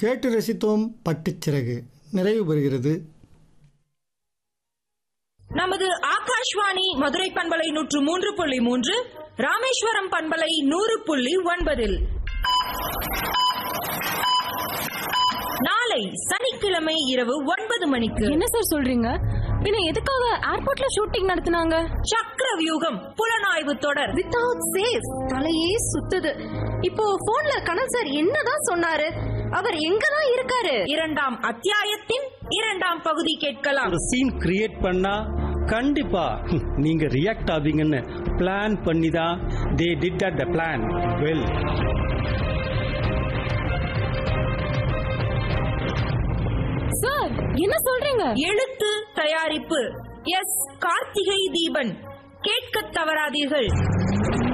கேட்டு ரசித்தோம் பட்டுச்சிறகு நிறைவு பெறுகிறது நமது ஆகாஷ்வாணி மதுரை பண்பலை நூற்று மூன்று புள்ளி மூன்று ராமேஸ்வரம் பண்பலை நூறு புள்ளி ஒன்பதில் நாளை சனிக்கிழமை இரவு ஒன்பது மணிக்கு என்ன சார் சொல்றீங்க பின்ன எதுக்காக ஏர்போர்ட்ல ஷூட்டிங் நடத்துனாங்க சக்கர வியூகம் புலனாய்வு தொடர் வித்தவுட் சேஃப் தலையே சுத்துது இப்போ போன்ல கனல் சார் என்னதான் சொன்னாரு அவர் எங்க தான் இருக்காரு இரண்டாம் அத்தியாயத்தின் இரண்டாம் பகுதி கேட்கலாம் ஒரு சீன் கிரியேட் பண்ணா கண்டிப்பா ஹம், நீங்க ரியாக்ட் ஆவீங்கன்னு பிளான் பண்ணி தான் they did at the plan well sir என்ன சொல்றீங்க எழுத்து தயாரிப்பு எஸ் கார்த்திகை தீபன் கேட்கத் தவறாதீர்கள்